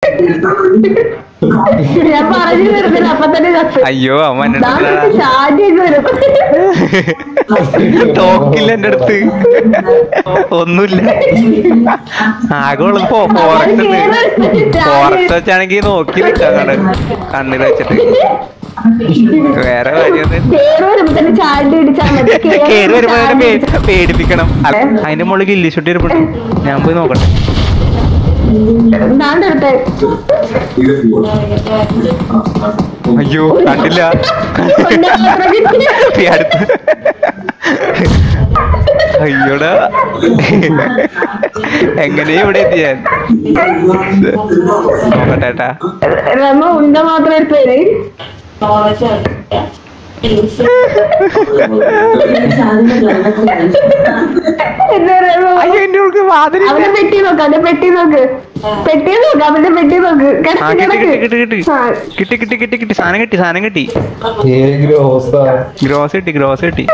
ഞാൻ പറഞ്ഞു വരുന്നില്ല അപ്പൊ തന്നെ ചത്ത് അയ്യോ അവൻ എന്റെ ദാ അടുത്ത് ചാടിയൊക്കെ വരും തോക്കില്ല എന്റെ അടുത്ത് ഒന്നുമില്ല ആകെ ഉള്ളത് ഫോറസ്റ്റ് ഉണ്ട് ഫോറസ്റ്റ് വെച്ചാണെങ്കിൽ നോക്കി നിൽക്കാം കണ്ണ് കണ്ണിൽ വെച്ചിട്ട് വേറെ കാര്യമൊന്നും കേറി വരുമ്പോ തന്നെ ചാടി ഇടിച്ചാൽ മതി കേറി വരുമ്പോ ചാടി അതിനെ ഇടിച്ചാ- പേ- പേടിപ്പിക്കണം അല്ല, അതിന്റെ മുകളിൽ ഗില്ലിഷുട്ടി ഇരിപ്പുണ്ട് ഞാൻ പോയി നോക്കട്ടെ ദാണ്ട് എടുത്തേ അയ്യോ കണ്ടില്ല കൊണ്ട് മാത്രം കിട്ടി. ഈ അടുത്ത് അയ്യോടാ എങ്ങനെയാ ഇവിടെ എത്തി ഞാൻ നോക്കട്ടെ ഏട്ടാ രമ ഉണ്ട മാത്രം എടുത്തേര് എന്താ രമ അയ്യോ എന്റെ ഉള്ളിൽ വാതിലില്ല അവന്റെ പെട്ടി നോക്ക് അവന്റെ പെട്ടി നോക്ക് പെട്ടി നോക്ക് അവന്റെ പെട്ടി നോക്ക് ആ കിടക്ക് കിട്ടി കിട്ടി കിട്ടി കിട്ടി ആ, കിട്ടി കിട്ടി കിട്ടി കിട്ടി സാധനം കിട്ടി സാധനം കിട്ടി ഏതെങ്കിലും അവസ്ഥ ഗ്രോസ് കിട്ടി ഗ്രോസ് കിട്ടി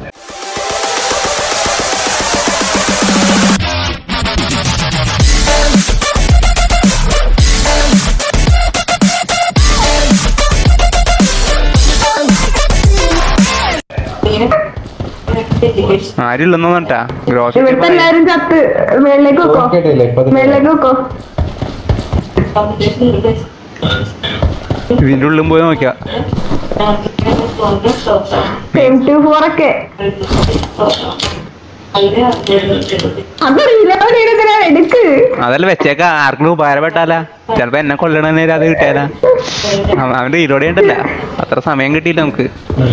ആരും ഇല്ലെന്നോ കേട്ടാ ഗ്രോസ് ഇവിടുത്തെ എല്ലാരും ചത്ത് മേളിലേക്ക് വെക്കോ കേട്ടില്ല ഇപ്പൊ മേളിലേക്ക് വെക്കോ ഇതിന്റെ ഉള്ളിൽ പോയി നോക്കിയാ എം ടു ഫോർ ഒക്കെ അത് റീലോഡ് ചെയ്തെന്തിനാ എടുക്ക് അതല്ല വെച്ചേക്ക ആർക്കും ഉപകാരപ്പെട്ടാല ചെലപ്പോ എന്നെ കൊല്ലണ നേരം അത് കിട്ടിയാല അവന്റെ ഈരോടെ ഉണ്ടല്ല അത്ര സമയം കിട്ടിയില്ല നമുക്ക്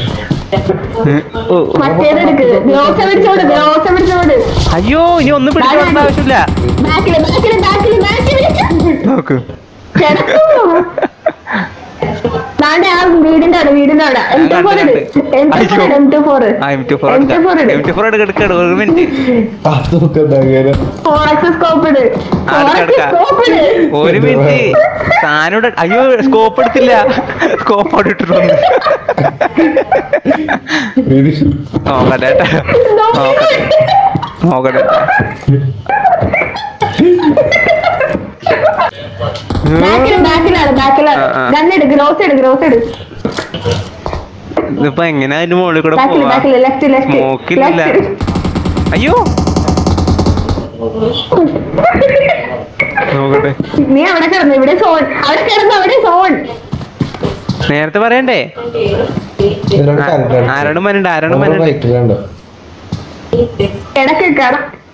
ഓ. മറ്റേത് എടുക്ക് ഗ്ലോസ് പിടിച്ചോട് ഗ്ലോസ് പിടിച്ചോട് അയ്യോ ഇനി ഒന്നും പിടിച്ചോണ്ട ആവശ്യമില്ല ബാക്കില് ബാക്കില് ബാക്കില് ബാക്കില് നോക്ക് കിടക്കൂ ദാണ്ടെ ആ വീടിന്റെ അവിടെ വീടിന്റെ അവിടെ M two four M two four M two four ആ M two four M two four M two four എടുക്കെടുക്കാണ് ഒരു മിനിറ്റ് അതൊക്കെ എന്താ അങ്ങനെ ഫോറക്സ് സ്കോപ്പ് ഇട് ഫോറക്സ് എടുക്കാം. സ്കോപ്പ് ഇട് ഒരു മിനിറ്റ് താനോട് അയ്യോ സ്കോപ്പ് എടുത്തില്ല സ്കോപ്പ് അവിടെ ഇട്ടിട്ടുണ്ട് നോക്കട്ടെ ഏട്ടാ. നോക്കട്ടെ നോക്കട്ടെ ബാക്കില് ബാക്കിലാണ് ബാക്കിലാണ് ആ, ആ. ഗണ്ണെട് ഗ്രോസ് എടു ഗ്രോസ് എടു ഇതിപ്പോ എങ്ങനെ അതിന്റെ മുകളിൽ കൂടെ ബാക്കില് പോവാ ബാക്കില് ലെഫ്റ്റ് ലെഫ്റ്റ് നോക്കില്ല അയ്യോ നോക്കട്ടെ നീ അവിടെ കിടന്നു ഇവിടെ സോൺ അവിടെ കിടന്നു അവിടെ സോൺ നേരത്തെ പറയണ്ടേ ഇതിനോട് കറക്റ്റ് ആരോടും വരണ്ട ആരോടും വരണ്ട റൈറ്റ് വേണ്ട കിടക്ക് കട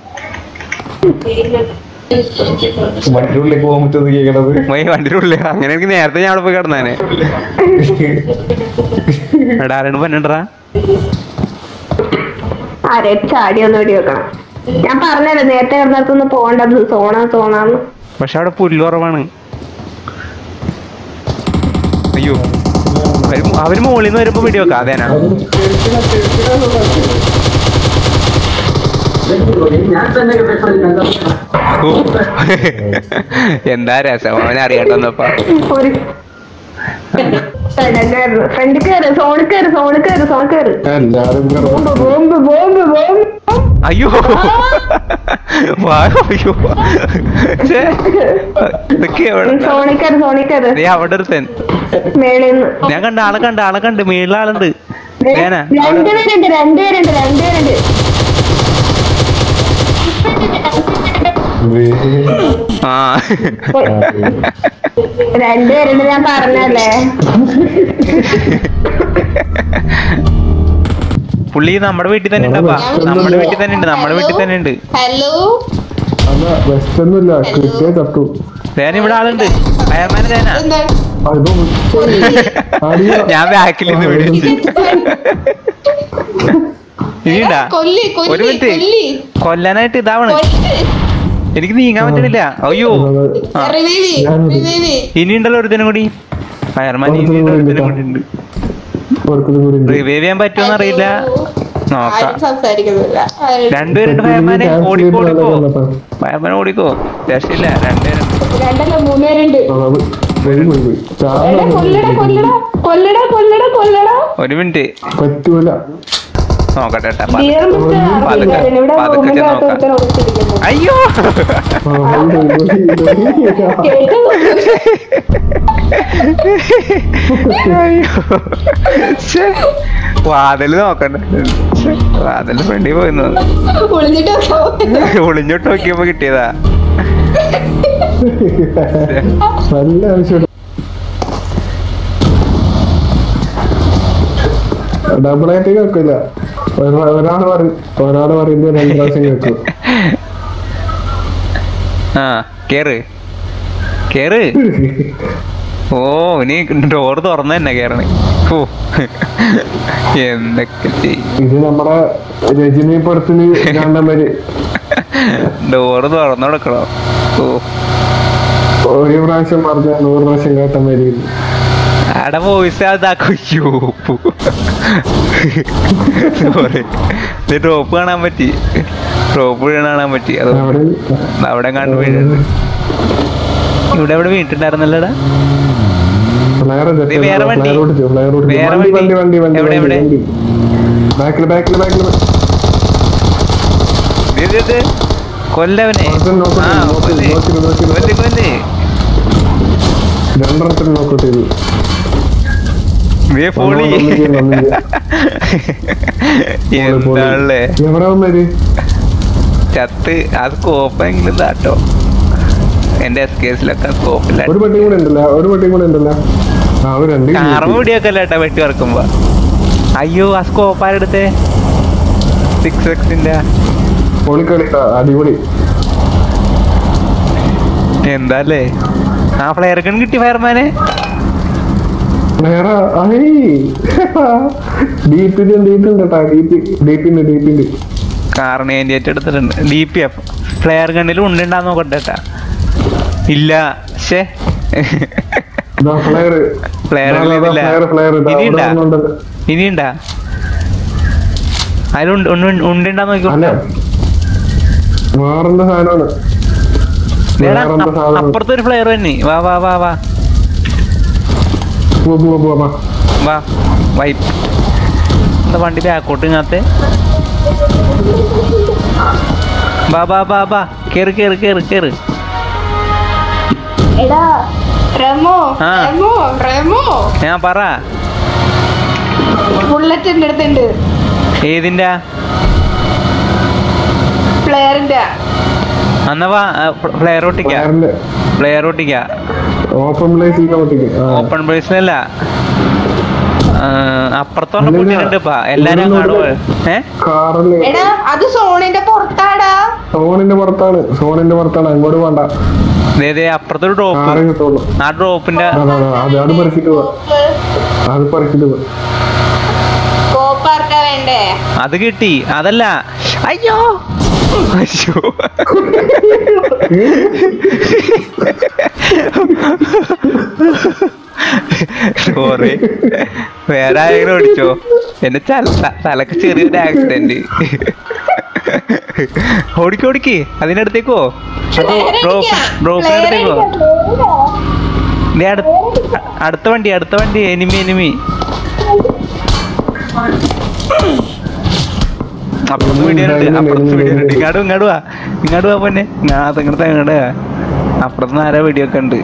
വണ്ടി ഉള്ളിൽ പോകാൻ പറ്റുന്നത് കേൾക്കണത് പോയി വണ്ടിയുടെ ഉള്ളിൽ അങ്ങനെ എനിക്ക് നേരത്തെ ഞാൻ അവിടെ പോയി കിടന്നാനെ എടാ ആരോടും വരണ്ടടാ ആരെ ചാടി ഒന്ന് വെടി വെക്കണം ഞാൻ പറഞ്ഞല്ലോ നേരത്തെ കിടന്നിടത്തൊന്ന് പോകണ്ടത് സോണ സോണാന്ന് പക്ഷെ അവിടെ പുല്ല് കുറവാണ് അയ്യോ അവര് മു- അവര് മുകളിൽ നിന്ന് വരുമ്പോ വീഡിയോ വെക്കാം അതേനാ ഓ. എന്താ രസം അവനെ അറിയട്ടെന്നപ്പാ ഒരു ഫ്രണ്ട് കയറ് സോണിൽ കയറ് സോണിൽ കയറ് സോണിൽ കയറ് എല്ലാരും ബോംബ് ബോംബ് ബോംബ് ബോംബ് അയ്യോ വാ, അയ്യോ ഛേ. ഇതൊക്കെ എവിടെ സോണിൽ കയറ് സോണിൽ കയറ് ദേ അവിടെ ഒരുത്തൻ മേളിന്ന് ഞാൻ കണ്ട ആളെ കണ്ട ആളെ കണ്ട് മേളിൽ ആളുണ്ട് വേന രണ്ടുപേരുണ്ട് രണ്ടുപേരുണ്ട് രണ്ടുപേരുണ്ട് ആ രണ്ടുപേരുണ്ട് ഞാൻ പറഞ്ഞല്ലേ പുള്ളി നമ്മുടെ വീട്ടിൽ തന്നെ ഉണ്ടപ്പാ നമ്മുടെ വീട്ടിൽ തന്നെ ഉണ്ട് നമ്മുടെ വീട്ടിൽ തന്നെ ഉണ്ട് ഹലോ അല്ല വെസ്റ്റ് ഒന്നുമില്ല കിട്ടിയ തട്ടു വേന ഇവിടെ ആളുണ്ട് ഫയർമാൻ തേന എന്താണ് അതോ അടിയ ഞാൻ ബാക്കിൽ നിന്ന് വിളിച്ചു ഇനിണ്ടാ കൊല്ലി ഒരു കൊല്ലി മിനിറ്റ് കൊല്ലി കൊല്ലാനായിട്ട് ഇതാവണ് കൊല്ലി എനിക്ക് നീങ്ങാൻ പറ്റണില്ല അയ്യോ ആ. റിവൈവ് റിവൈവ് ഇനി ഉണ്ടല്ലോ ഒരുത്തിനും കൂടി ഫയർമാൻ ഇനി ഉണ്ട് ഒരുത്തിനും കൂടി ഉണ്ട് കൊടുത്തത് കൂടി ഉണ്ട് റിവൈവ് ചെയ്യാൻ പറ്റുമെന്ന് അറിയില്ല നോക്കാം ആരും സംസാരിക്കുന്നില്ല ആരും- രണ്ടുപേരുണ്ട് ഫയർമാനെ ഓടിക്കോ ഓടിക്കോ ഫയർമാൻ ഓടിക്കോ രക്ഷയില്ല രണ്ടുപേരുണ്ട് രണ്ടല്ല മൂന്നുപേരുണ്ട് പോയി പോയി പോയി എടാ, ചാടാൻ കൊല്ലടാ കൊല്ലടാ കൊല്ലടാ കൊല്ലടാ കൊല്ലടാ ഒരു മിനിറ്റ് പറ്റൂല നോക്കട്ടെ ഏട്ടാ ഡിയർ മിസ്റ്റർ പതുക്കെ, അറിയില്ല ഇവിടെ പതുക്കെ റൂമിന്റെ ചെന്ന് അകത്ത് നോക്കാം. ഒരുത്തൻ ഒളിച്ചിരിക്കുന്നു അയ്യോ ആ, ഉണ്ട്, ഉണ്ട്, ഉണ്ട്. കേട്ടു അയ്യോ ശ്ശേ. വാതില് നോക്കണ്ട ശ്ശേ. വാതില് ഫ്രണ്ടി പോയിന്ന് ഒളിഞ്ഞിട്ട് ഒളിഞ്ഞോട്ട് നോക്കിയപ്പോ കിട്ടിയതാ നല്ല ആവശ്യം ഡബിൾ ആയിട്ട് കേൾക്കില്ല ഒരാൾ പറയും ഒരാൾ പറയുമ്പോ രണ്ട് പ്രാവശ്യം കേൾക്കും ആ കേറ് കേറ് ഓ ഇനി ഡോർ തുറന്നു തന്നെ കേറണേ ഓ എന്തൊക്കെ ചെയ്യും ഇത് നമ്മുടെ രജനി പടത്തിന് രണ്ടമര് ഡോറ് തുറന്നു കൊടുക്കണോ ഓ ഒരു പ്രാവശ്യം പറഞ്ഞ നൂറ് പ്രാവശ്യം കേട്ട മരി അവിടെ വോയിസ് അതാക്കോ സോറി ഡ്രോപ്പ് കാണാൻ പറ്റി ഡ്രോപ്പ് കാണാൻ പറ്റി അത് അവിടെ അവിടെ കണ്ടു വീഴുന്നുണ്ട് ഇവിടെ എവിടെ വീട്ടിട്ടുണ്ടായിരുന്നല്ലോടാ ഫ്ലയർ ഇത് വേറെ വണ്ടി. ഫ്ലയർ ഓടിച്ചു ഫ്ലയർ ഓടിച്ചു വേറെ വണ്ടി വണ്ടി. വണ്ടി വണ്ടി വണ്ടി എവിടെ, എവിടെ? വണ്ടി ബാക്കിൽ ബാക്കിൽ ബാക്കിൽ ഇത് ഇത് കൊല്ലവനെ നോക്ക്, നോക്ക്, ആ നോക്ക്, കൊല്ല് നോക്ക്, നോക്ക്, നോക്ക്. കൊല്ല് കൊല്ല് രണ്ടെണ്ണത്തിന് നോക്കട്ടെ ഇത് നീ പൊളി വന്നില്ല, വന്നില്ല. എന്താണല്ലേ എവിടെ വന്നേര് ചത്ത് അത് സ്കോപ്പെങ്കിലും താട്ടോ എന്റെ എസ് കേസിലൊക്കെ സ്കോപ്പില്ല ഒരു വണ്ടിയും കൂടെ ഉണ്ടല്ലോ ഒരു വണ്ടിയും കൂടെ ഉണ്ടല്ലോ ആ ഒരു രണ്ട് കാർമ പിടിയൊക്കെ അല്ല ഏട്ടാ വെട്ടി വറക്കുമ്പോ അയ്യോ ആ സ്കോപ്പ് ആരെടുത്തേ സിക്സ് എക്സിന്റെ പൊളിക്കളി ആ, അടിപൊളി എന്താല്ലേ ആ ഫ്ലെയർ ഗൺ കിട്ടി ഫയർമാനെ നേരെ ആയി ഡീപ്പിന്റെ ഡീപ്പിണ്ട് കേട്ടാ ഡീപ്പി ഡീപ്പിന്റെ ഡീപ്പിന്റെ കാറിന് ഏൻഡിയേറ്റ് എടുത്തിട്ടുണ്ട് ഡി പി എഫ് ഫ്ലെയർ ഗണ്ണിൽ ഉണ്ടുണ്ടാന്ന് നോക്കട്ടെ ഏട്ടാ ഇല്ല ശേ ഫ്ലയർ Flare ഇല്ല. ഫ്ലയർ ഫ്ലയർ ഇനിയുണ്ടാ? ഇനിയുണ്ടാ അതിലുണ്ട് ഉണ്ടുണ്ടാന്ന് നോക്കി അല്ല വേറെന്താ സാധനമാണ് എടാ, വേറെന്താ അപ്പ- സാധനം അപ്പുറത്തെ ഒരു ഫ്ലെയർ തന്നെ വാ വാ വാ വാ പോ, പോ, പോ, പോ. വാ വൈപ്പ് എന്താ വണ്ടി ബാക്കോട്ട് ഇങ്ങാത്തെ ബാ ബാ ബാ ബാ കേറ് കേറ് കേറ് കേറ് എടാ റെമോ ആ. റെമോ റെമോ ഞാൻ പറ ബുള്ളറ്റ് എന്റെ അടുത്തുണ്ട് ഏതിന്റെ പ്ലെയറിന്റെ അന്നാ വാ ഫ്ലെയർ ഒട്ടിക്ക ഫ്ലയറിന്റെ ഫ്ലെയർ ഒട്ടിക്ക ഓപ്പൺ പ്ലേസ് ഈ കൗട്ടിക്ക് ആ ഓപ്പൺ പ്ലേസിലല്ല അപ്പുറത്തോളം അല്ലല്ല. പൊട്ടിയിട്ടുണ്ട് ഇപ്പൊ എല്ലാരും അങ്ങോട്ട് പോയി ഏ കാറില് എടാ അത് സോണിന്റെ പുറത്താടാ സോണിന്റെ പുറത്താണ് സോണിന്റെ പുറത്താണ് അങ്ങോട്ട് വേണ്ട ദേ, ദേ അപ്പുറത്തൊരു ഡ്രോപ്പ് കാറ് കിട്ടുള്ളൂ ആ ഡ്രോപ്പിന്റെ അതാ അതാ, അത് അത് പറിച്ചിട്ട് പോ അത് പറിച്ചിട്ട് പോ കോപ്പാർക്കാ വേണ്ടേ അത് കിട്ടി അതല്ല അയ്യോ അയ്യോ സോറി വേറെ ആരെങ്കിലും ഓടിച്ചോ എന്റെ തല ത- തലക്ക് ചെറിയൊരു ആക്സിഡന്റ് ഓടിക്കോ ഓടിക്ക് അതിനടുത്തേക്കോ ഡ്രോപ്പ് ഡ്രോപ്പിന് അടുത്തേക്കോ നീ അടുത്ത അടുത്ത വണ്ടി അടുത്ത വണ്ടി എനിമി എനിമി അപ്പുറത്ത് വീടിയുണ്ട് അപ്പുറത്ത് വീടിയുണ്ട് ഇങ്ങാട് ഇങ്ങാട് വാ ഇങ്ങാട് വാ പൊന്നെ ഇങ്ങാത്ത ഇങ്ങനത്തെ ഇങ്ങോട്ട് അപ്പുറത്ത് ആരാ വെടിയൊക്കെ ഉണ്ട്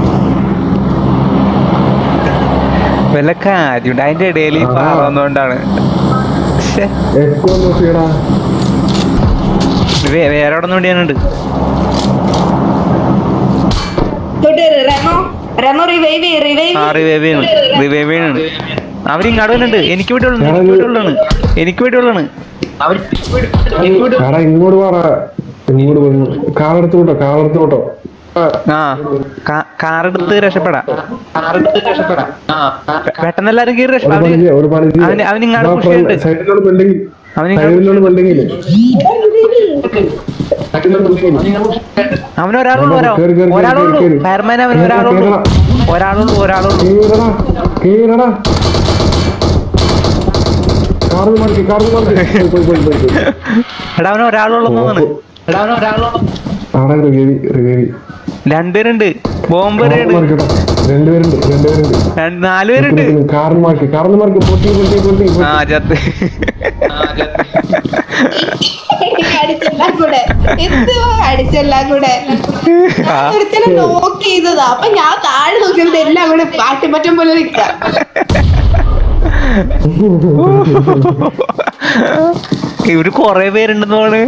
വല്ല കാര്യമുണ്ട് അതിന്റെ ഇടയിൽ ഈ പാറ വന്നോണ്ടാണ് ശ്ശെ, എക്കോ നോക്കിയടാ ഇത് വേ- വേറെ അവിടെ നിന്ന് വെടിയാനുണ്ട് തൊട്ട് റെമോ റെമോ റിവൈവ് റിവൈവ് ആ റിവൈവ് ചെയ്യണം റിവൈവ് ചെയ്യണം അവരിങ്ങാട് വരുന്നുണ്ട് എനിക്ക് വേണ്ടിയുള്ളതാണ് എനിക്ക് വേണ്ടിയുള്ളതാണ് എനിക്ക് വേണ്ടിയുള്ളതാണ് എടാ ഇങ്ങോട്ട് പറ ഇങ്ങോട്ട് വന്നു കാറെടുത്ത് വിട്ടോ കാറെടുത്ത് വിട്ടോ ആ കാർ എടുത്ത് രക്ഷപ്പെടാം പെ- പെട്ടെന്ന് എല്ലാരും കയറി ഒരു രക്ഷപ്പെടാം പണി ചെയ്യാം, ഒരു പണി അവന് അവന് ഇങ്ങാട് push ചെയ്യുന്നുണ്ട് സൈഡിലുള്ള ബിൽഡിംഗ് അവന് ഇങ്ങാട് സൈഡിലുള്ള ബിൽഡിംഗില് അവന് ഒരാളുള്ളൂ ഒരാ കേറി, കേറി, കേറി, ഒരാളുള്ളൂ കേറി. ഫയർമാൻ അവന് കേറടാ, ഒരാളുള്ളൂ കേറടാ. ഒരാളുള്ളൂ ഒരാളുള്ളൂ കീഴടാ കീഴടാ കാർന്ന് മാറ്റി കാർന്ന് മാറ്റി പോയി പോയി പോയി പോയി എടാ അവന് ഒരാളുള്ളൂ തോന്നുന്നു എടാ അവന് ഒരാളുള്ളൂ ആടെ റിഗേവി റിഗേവി രണ്ടുപേരുണ്ട് ബോംബ് കാർന്ന് മാറിക്കടാ രണ്ടുപേരുണ്ട് രണ്ടുപേരുണ്ട് രണ്ട് നാല് പേരുണ്ട് കാറിന് മാർക്ക് കാറിന് മാർക്ക് പൊട്ടി പൊട്ടി പൊട്ടി പൊട്ടി. ആ ചത്ത് അടിച്ചെല്ലാം കൂടെ എന്തുവാ അടിച്ചെല്ലാം കൂടെ ആ. ഒരുത്തനെ നോക്ക് ചെയ്തതാ അപ്പൊ ഞാൻ താഴെ നോക്കിയത് എല്ലാം കൂടെ പാട്ടിപ്പറ്റം പോലെ നിൽക്കാം ഇവര് കൊറേ പേരുണ്ടെന്ന് തോണ്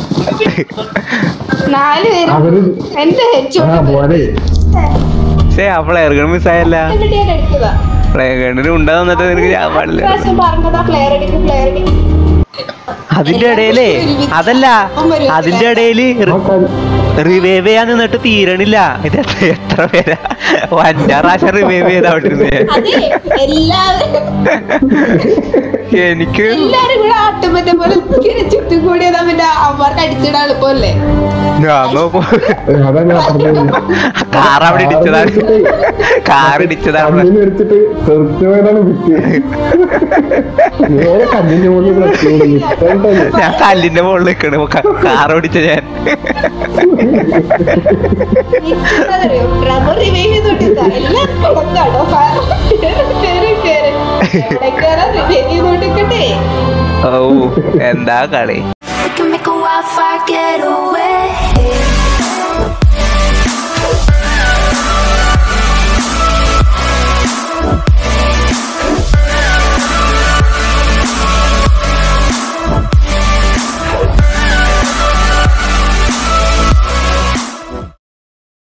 നാല് പേരും അവര് എന്റെ ഹെഡ് ആ പോരെ പക്ഷേ ആ പ്ലെയർ ഗൺ മിസ്സായല്ല ഞാൻ അടിച്ചതാ പ്ലെയർ ഗണ്ണിന് ഉണ്ടാ തന്നിട്ട് നിനക്ക് ഞാൻ പാടില്ല പ്രാവശ്യം പറഞ്ഞതാ പ്ലെയർ അടിക്കും പ്ലെയർ അടിക്കും അതിന്റെ ഇടയിലേ അതല്ല അതിന്റെ ഇടയില് ആ കളി റിവൈവ് ചെയ്യാൻ നിന്നിട്ട് തീരണില്ല ഇത് എത്ര എത്ര പേരാ ഓ, അഞ്ചാറ് പ്രാവശ്യം റിവൈവ് ചെയ്താ അവിടെ അതെ എല്ലാവരും എനിക്ക് എല്ലാരും കൂടെ ആട്ടുമ്പറ്റം പോലെ ഇങ്ങനെ ചുറ്റും കൂടിയതാ പിന്നെ അവർക്ക് അടിച്ചിടാൻ എളുപ്പമല്ലേ ഞാൻ നോക്കൂ അതാ ഞാൻ പറഞ്ഞത് കാർ അവിടെ ഇടിച്ചതാണ് കാർ ഇടിച്ചതാണ് കണ്ണിന് വെച്ചിട്ട് തെറിച്ചു പോയതാണ് വിറ്റ് നേരെ കണ്ണിന്റെ മുകളിൽ പ്രശ്നം നിൽക്കണ്ടല്ലോ ഞാൻ കല്ലിന്റെ മുകളിൽ നിൽക്കണ് കാർ ഓടിച്ച ഞാൻ റബ്ബർ റിവൈവ് ചെയ്തോണ്ടിരുന്ന എല്ലാം പുറത്താണോ കേറി കേറി എവിടെ കേറാൻ റിവൈവ് ചെയ്തോണ്ടിരിക്കട്ടെ ഓ എന്താ കളി We can make a wildfire get away.